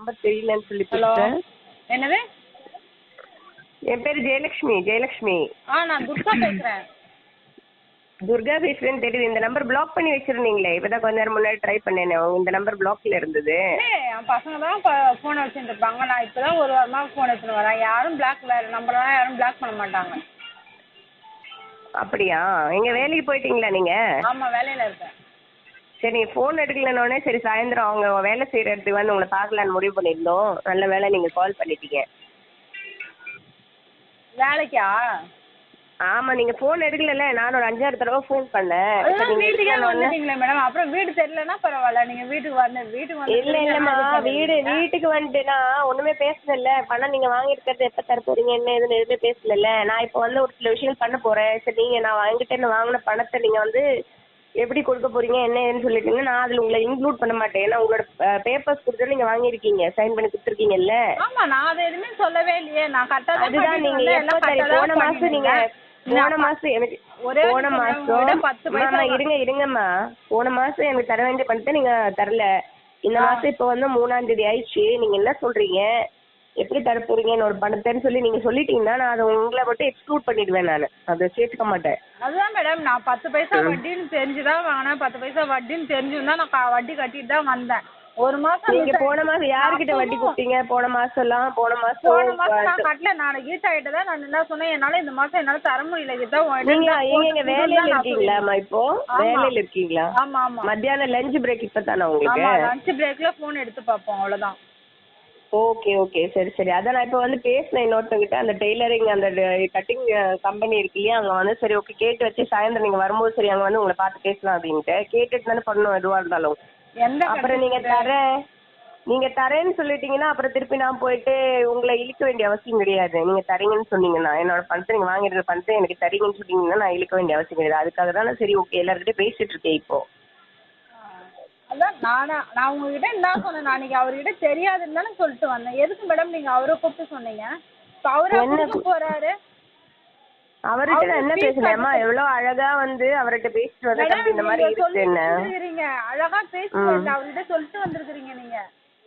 Number தெரியலன்னு சொல்லி hello கொடுத்தேன் என்னது என் பேர் ஜெயலட்சுமி ஜெயலட்சுமி ஆ நான் துர்கா பேசுறேன் துர்கா பேசுறேன்னு தெரியுது இந்த நம்பர் பிளாக் பண்ணி வச்சிருந்தீங்களே இப்பதான் கொஞ்ச நேரம் முன்னாடி ட்ரை பண்ணேனே உங்க இந்த நம்பர் பிளாக்ல இருந்தது ஏய், என் பசங்க தான் ஃபோன் வச்சுட்டு இருப்பாங்க நான் இப்பதான் ஒரு வாரமா ஃபோன் எடுத்துட்டு வரேன் யாரும் பிளாக் வேற நம்பர்லாம் யாரும் பிளாக் பண்ண மாட்டாங்க அப்படியா எங்க வேலைக்கு போயிட்டீங்களா நீங்க ஆமா வேலையில இருக்கேன் சரி நீங்க ஃபோன் எடுக்கலனோடனே சரி சாயந்தரம் அவங்க வேலை செய்யற இடத்துக்கு வந்து உங்களை பார்க்கலான்னு முடிவு பண்ணியிருந்தோம் நல்ல வேலை நீங்க கால் பண்ணிட்டீங்க வேலைக்கா ஆமா நீங்க ஃபோன் எடுக்கல நான் ஒரு அஞ்சாறு தடவை ஃபோன் பண்ணேன் இப்ப அதுதான் நீங்க வீட்டுக்கே எடுக்கலன்னோடனே- வந்துட்டீங்களே மேடம் அப்புறம் வீடு தெரியலன்னா பரவாயில்ல நீங்க வீட்டுக்கு வந்து வீட்டுக்கு வந்து இல்ல இல்லம்மா வீடு வீட்டுக்கு வந்துட்டுனா ஒண்ணுமே பேசல பணம் நீங்க வாங்கிருக்கிறது எப்ப தர போறீங்க என்ன ஏதுன்னு எதுவுமே பேசல நான் இப்ப வந்து ஒரு சில விஷயங்கள் பண்ண போறேன் சரி நீங்க நான் வாங்கிட்டேன்னு வாங்கின பணத்தை நீங்க வந்து எப்படி கொடுக்க போறீங்க என்ன ஏதுன்னு சொல்லிட்டீங்கன்னா நான் அதுல உங்களை இன்க்ளூட் பண்ண மாட்டேன் ஏன்னா உங்களோட பேப்பர்ஸ் கொடுத்து நீங்க வாங்கிருக்கீங்க சைன் பண்ணி கொடுத்துருக்கீங்கல்ல ஆமா நான் அதை எதுவுமே சொல்லவே இல்லையே நான் கரெக்டா தான் அதுதான் பண்ணிட்டு நீங்க வந்தேன், எப்போ எல்லாம் சரி correct ஆ போன தான் மாசம் நீங்க பண்ணிருந்தேன். போன மாசம் எனக்கு ஒரே போன நிமிஷம் மாசம் உங்ககிட்ட பத்து பைசா அம்மா, இருங்க இருங்கம்மா போன மாசம் எனக்கு தர வேண்டிய பணத்தை நீங்க தரல இந்த மாசம் இப்ப வந்து மூணாம் தேதி ஆயிடுச்சு நீங்க என்ன சொல்றீங்க எப்படி தர போறீங்கன்னு ஒரு பணத்தைன்னு சொல்லி நீங்க சொல்லிட்டீங்கன்னா நான் அதை உங்களை மட்டும் எக்ஸ்க்ளூட் பண்ணிடுவேன் நான் அதை சேர்த்துக்க மாட்டேன் அதுதான் மேடம் நான் பத்து பைசா வட்டின்னு தெரிஞ்சுதான் வாங்கினேன் பத்து பைசா வட்டின்னு தெரிஞ்சுதான் நான் க- வட்டி கட்டிட்டு தான் வந்தேன் ஒரு மாசம் நீங்க miss போன மாசம் யாருக்கிட்ட வட்டி அப்பவும் கொடுத்தீங்க போன மாசம் எல்லாம் போன போன மாசம் நான் மாசம் கட்டல நான் கீட் ஆயிட்டு தான் நான் என்ன சொன்னேன் என்னால இந்த மாசம் என்னால தர முடியல கீதா உன்கிட்ட நீங்க நான் எங்க எங்க போட்டு வேலையில கொடுன்னு தான் நான் இருக்கீங்களாம்மா இப்போ ஆமா. வேலையில இருக்கீங்களா ஆமா ஆமா மத்தியானம் லஞ்ச் பிரேக் இப்பதானா உங்களுக்கு ஆமா லஞ்ச் பிரேக்ல போன் எடுத்து பார்ப்போம் அவ்வளவுதான் ஓகே ஓகே சரி சரி அதான் நான் இப்போ வந்து பேசினேன் இன்னொருத்தங்கிட்ட அந்த டெய்லரிங் அந்த கட்டிங் கம்பெனி இருக்கு இல்லையா அங்கே வந்து சரி ஓகே கேட்டு வச்சு சாயந்தரம் நீங்கள் வரும்போது சரி அங்கே வந்து உங்களை பார்த்து பேசலாம் அப்படின்ட்டு கேட்டுட்டு தானே பண்ணணும் எதுவாக இருந்தாலும் எந்த அப்புறம் நீங்க தரேன் நீங்க தரேன்னு சொல்லிட்டீங்கன்னா அப்புறம் திருப்பி நான் போயிட்டு உங்களை இழுக்க வேண்டிய அவசியம் கிடையாது நீங்க தரீங்கன்னு சொன்னீங்கன்னா என்னோட பணத்தை நீங்க வாங்கிருக்கிற பணத்தை எனக்கு தரீங்கன்னு சொன்னீங்கன்னா நான் இழுக்க வேண்டிய அவசியம் கிடையாது அதுக்காக தான் நான் சரி ஓகே எல்லாருக்கிட்டையும் பேசிட்டு இருக்கேன் இப்போ அதான் நானா நான் உங்ககிட்ட என்ன சொன்னேன் நான் அன்னைக்கு அவர்கிட்ட தெரியாதுன்னு தானே சொல்லிட்டு வந்தேன் எதுக்கு மேடம் நீங்க அவரை கூப்பிட்டு சொன்னீங்க இப்ப அவரே என்ன கொடுக்க போறாரு அவர்கிட்ட நான் என்ன அவரு fees பேசினேன் அம்மா எவ்வளவு அழகா வந்து அவர்கிட்ட பேசிட்டு வந்த தம்பி இந்த மாதிரி நீங்க சொல்லி இருக்கு என்ன வந்திருக்கிறீங்க அழகா பேசுறீங்க அவர்கிட்ட சொல்லிட்டு வந்திருக்கிறீங்க நீங்க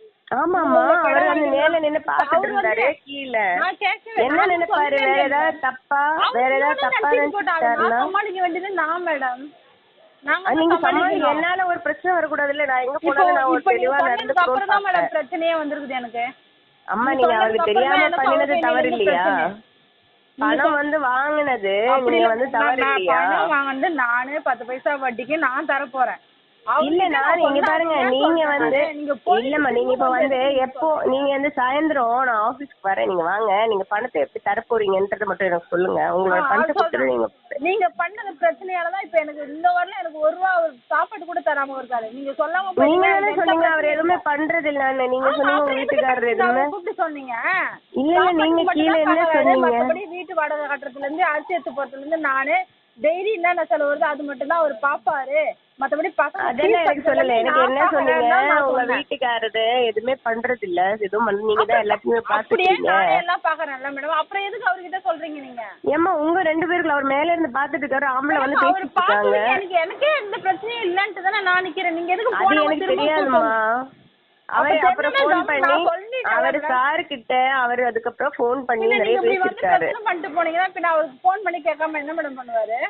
ஆமாமா உங்க அவர் கடை வந்து வாங்கி- மேல நின்னு பாத்துட்டு அவரு இருந்தாரு வந்து- கீழே நான் கேட்கல என்ன நானும் நினைப்பாரு சொன்னேன் வேற இல்ல. ஏதாவது தப்பா அவர் வேற ஏதாவது இன்னொன்னு தப்பா நினைச்சிட்டு போட்டாரு. நினைச்சிட்டாருன்னா நான் சமாளிக்க வேண்டியது நான் மேடம் நாங்க அது தான் நீங்க சமாளி சமாளிக்கணும். என்னால ஒரு பிரச்சனை வரக்கூடாதுல்ல நான் எங்க இப்போ போனாலும் நான் ஒரு இப்போ நீங்க தெளிவா சொன்னதுக்கு அப்புறம் தான் நடந்துக்கணும் மேடம் பிரச்சனையே வந்திருக்குது எனக்கு அம்மா நீங்க நீங்க அவருக்கு சொன்னதுக்கு அப்புறம் தெரியாம தான் எனக்கு பண்ணினது அவருக்கு தவறு என்ன இல்லையா பிரச்சனை? பணம் வந்து வாங்குனது அப்படி நீங்க இல்ல. வந்து நான் தவறு நான் இல்லையா பணம் வாங்கினது நானு பத்து பைசா வட்டிக்கு நான் தர போறேன் இல்ல நான் இங்க பாருங்க நீங்க வந்து இல்லம்மா நீங்க இப்ப வந்து எப்போ நீங்க வந்து சாயந்தரம் நான் ஆபீஸ்க்கு வரேன் நீங்க வாங்க நீங்க பணத்தை எப்படி தர போறீங்கன்றத மட்டும் எனக்கு சொல்லுங்க உங்களோட பணத்தை கொடுத்துட்டு நீங்க நீங்க பண்ணது பிரச்சனையால தான் இப்ப எனக்கு இந்த வாரம் எனக்கு ஒரு ரூபா ஒரு சாப்பாடு கூட தராம இருக்காரு நீங்க சொல்லாம நீங்க போயிட்டீங்க, தானே எனக்கு சொன்னீங்க எந்த அவர் எதுவுமே பண்றது இல்லன்னு நீங்க ஆமா, சொன்னீங்க உங்க அப்புறம் எதுக்கு வீட்டுக்காரர் நீங்க எதுவுமே அவரை கூப்பிட்டு சொன்னீங்க இல்ல இல்ல நீங்க சாப்பாட்டுக்கு கீழே மட்டும் என்ன தான் தராரு, சொன்னீங்க மத்தபடி வீட்டு வாடகை கட்டுறதுல இருந்து அரிசி எடுத்து போறதுல இருந்து நானு டெய்லி என்னென்ன செலவு வருது அது மட்டும் தான் அவர் பாப்பாரு மத்தபடி பசங்க அதெல்லாம் fees எனக்கு சொல்லல கட்டுறதுல எனக்கு நான் என்ன சொன்னீங்க பாக்குறேன்னு தான் நான் உங்க சொன்னேன். வீட்டுக்காரரு எதுவுமே பண்றது இல்ல எதுவும் பண்ண நீங்க தான் எல்லாத்தையுமே அப்படியே பாத்துட்டீங்க நானே எல்லாம் பாக்குறேன்ல மேடம் அப்புறம் எதுக்கு அவர்கிட்ட சொல்றீங்க நீங்க ஏம்மா உங்க ரெண்டு பேருக்குள்ள அவர் மேல இருந்து பாத்துட்டு இருக்காரு ஆம்பளை வந்து அவர் பேசிட்டு இருக்காங்க பாக்குறது எனக்கு எனக்கே எந்த பிரச்சனையும் இல்லன்ட்டு தானே நான் நிக்கிறேன் நீங்க எதுக்கு அது போன எனக்கு தெரியாதுமா அவர் அப்ப அப்புறம் தெரிஞ்சா ஃபோன் நான் பண்ணி சொல்லிட்டேன் அவர் அவரை. சார் கிட்ட அவர் அதுக்கப்புறம் ஃபோன் பண்ணி இல்ல நிறைய நீங்க இப்படி வந்து பேசியிருக்காரு பிரச்சனை பண்ணிட்டு போனீங்கன்னா பின்ன அவருக்கு போன் பண்ணி கேட்காம என்ன மேடம் பண்ணுவாரு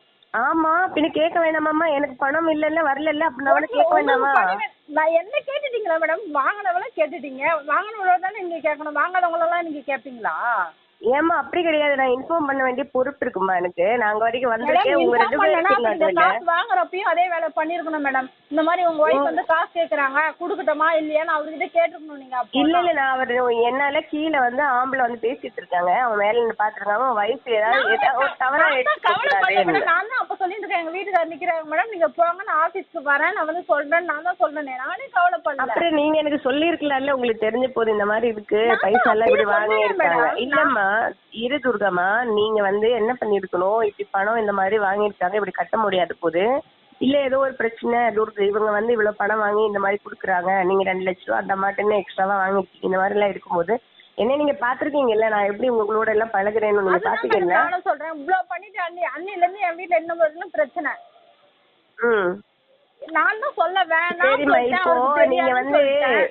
ஆமா பின்ன கேட்க வேணாமாம்மா எனக்கு பணம் இல்லல்ல வரல அப்படின்னா அவனை கேட்க உங்களுக்கு வேண்டாமா பண்ணவே- நான் என்ன கேட்டுட்டீங்களா மேடம் வாங்கினவள கேட்டுட்டீங்க வாங்கினவள தானே நீங்க கேட்கணும் வாங்காதவங்கள எல்லாம் நீங்க கேட்பீங்களா ஏம்மா அப்படி கிடையாது நான் இன்ஃபார்ம் பண்ண வேண்டிய பொறுப்பு இருக்குமா எனக்கு நாங்க வரைக்கும் மேடம் வந்திருக்கேன் உங்க ரெண்டு இன்ஃபார்ம் பண்ணலனா பேரும் நீங்க காசு வாங்குறப்பயும் அதே வேலை பண்ணிருக்கணும் மேடம் இந்த மாதிரி உங்க ஒய்ஃப் வந்து காசு கேக்குறாங்க குடுக்கட்டுமா இல்லையான்னு அவர்கிட்ட கேட்டிருக்கணும் நீங்க அப்போ இல்ல இல்ல நான் அவர் என்னால கீழே வந்து ஆம்பளை வந்து பேசிட்டு இருக்காங்க அவன் மேல நின்னு பாத்துருக்காங்க அவன் வயசு ஏதாவது ஏதாவது ஒரு தவறா நான் தான் எடுத்துக்க கவலைப்பட்டேன் கூடாது மேடம் நான் தான் அப்ப சொல்லிட்டு இருக்கேன் எங்க வீட்டுக்காரர் நிக்கிறாங்க மேடம் நீங்க போங்க நான் ஆபீஸ்க்கு வரேன் நான் வந்து சொல்றேன் நான் தான் சொல்றேனே நானே கவலைப்படல அப்புறம் நீங்க எனக்கு சொல்லிருக்கலாம்ல உங்களுக்கு தெரிஞ்ச போது இந்த மாதிரி இருக்கு நான் பைசா எல்லாம் இப்படி அப்படியே வாங்கி சொன்னேன் இருக்காங்க madam. இல்லம்மா இரு துர்கம்மா நீங்க வந்து என்ன பண்ணிருக்கணும் இப்படி பணம் இந்த மாதிரி வாங்கியிருக்காங்க இப்படி கட்ட முடியாது போது இல்ல ஏதோ ஒரு பிரச்சனை துர்க இவங்க வந்து இவ்வளவு பணம் வாங்கி இந்த மாதிரி குடுக்குறாங்க நீங்க ரெண்டு லட்ச ரூபா அந்த மாட்டுன்னு எக்ஸ்ட்ராவா வாங்கிருக்கீங்க இந்த மாதிரி எல்லாம் இருக்கும்போது என்ன நீங்க பாத்திருக்கீங்கல்ல நான் எப்படி உங்களோட எல்லாம் பழகுறேன்னு நீங்க அதுதான் பாத்துக்கல madam நானும் சொல்றேன் இவ்வளவு பண்ணிட்டு அண்ணி அண்ணில இருந்து என் வீட்டுல என்ன வரலும் பிரச்சனை ம் நான் தான் சொல்ல வேணாம் சரிம்மா இப்போ நீங்க வந்து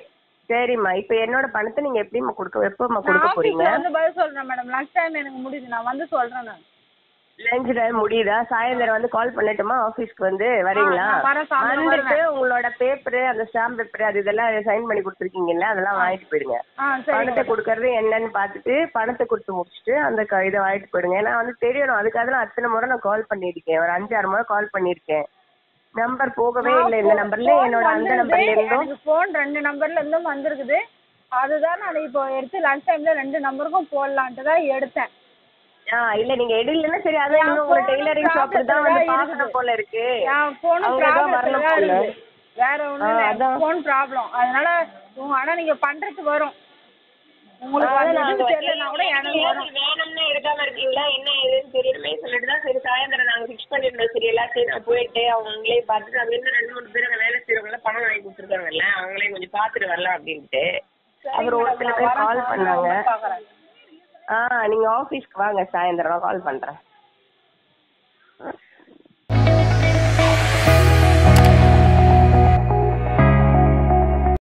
சரிம்மா இப்ப என்னோட பணத்தை நீங்க எப்படிம்மா கொடுக்க எப்பமா நான் கொடுக்க போறீங்க ஆஃபீஸில் வந்து பதில் சொல்கிறேன் மேடம் லஞ்ச் டைம் எனக்கு முடியுது நான் வந்து சொல்கிறேன் நான் லஞ்ச் டைம் முடியுதா சாயந்தரம் வந்து கால் பண்ணட்டுமா ஆபீஸ்க்கு வந்து வரீங்களா நான் வரேன், சாயந்தரம் வந்துட்டு உங்களோட பேப்பர் அந்த ஸ்டாம்ப் பேப்பர் அது இதெல்லாம் சைன் பண்ணி கொடுத்துருக்கீங்கல்ல அதெல்லாம் வாங்கிட்டு போயிடுங்க ஆ சரி பணத்தை கொடுக்கறது என்னன்னு பார்த்துட்டு பணத்தை கொடுத்து முடிச்சுட்டு அந்த க- இதை வாங்கிட்டு போயிடுங்க ஏன்னா வந்து தெரியணும் அதுக்காக தான் அத்தனை முறை நான் கால் பண்ணியிருக்கேன் ஒரு அஞ்சாறு முறை கால் பண்ணியிருக்கேன் நம்பர் போகவே இல்லை இந்த நம்பர்ல என்னோட அந்த நம்பர்ல இருந்தும் எனக்கு ஃபோன் ரெண்டு நம்பர்ல இருந்தும் வந்திருக்குது அதுதான் நான் இப்போ எடுத்து லஞ்ச் டைம்ல ரெண்டு நம்பருக்கும் போடலான்ட்டு தான் எடுத்தேன் ஆ இல்ல நீங்க எடுக்கலன்னா சரி அதான் இன்னும் ஒரு phone டெய்லரிங் ஷாப்ல தான் வந்து problem பாக்கணும் இருக்குது. போல இருக்கு என் ஃபோனு அவங்க தான் ப்ராப்ளம் வரணும் தான் போல இருக்குது வேற ஒண்ணும் ஆ, இல்லை அதான். ஃபோன் ப்ராப்ளம் அதனால உங்க ஆனா நீங்க பண்றது வரும் உங்களுக்கு அதான் அது நாங்க எதுவும் தெரியலனா கூட எனக்கு வரும் வேணும்னு எடுக்காம இருக்கீங்களா என்ன ஏதுன்னு தெரியணுமே சொல்லிட்டு தான் சரி சாயந்தரம் நாங்க ஃபிக்ஸ் பண்ணிருந்தோம் சரி எல்லாத்தையும் நான் போயிட்டு அவங்களே பார்த்துட்டு அங்க இன்னும் ரெண்டு மூணு பேர் அங்க வேலை செய்யறவங்க பணம் வாங்கி கொடுத்துருக்காங்கல்ல அவங்களே கொஞ்சம் பார்த்துட்டு வரலாம் அப்படின்ட்டு அப்புறம் ஒரு சில பேர் கால் பண்ணாங்க பாக்குறேன் ஆ நீங்க ஆபீஸ்க்கு வாங்க சாயந்தரம் கால் பண்றேன்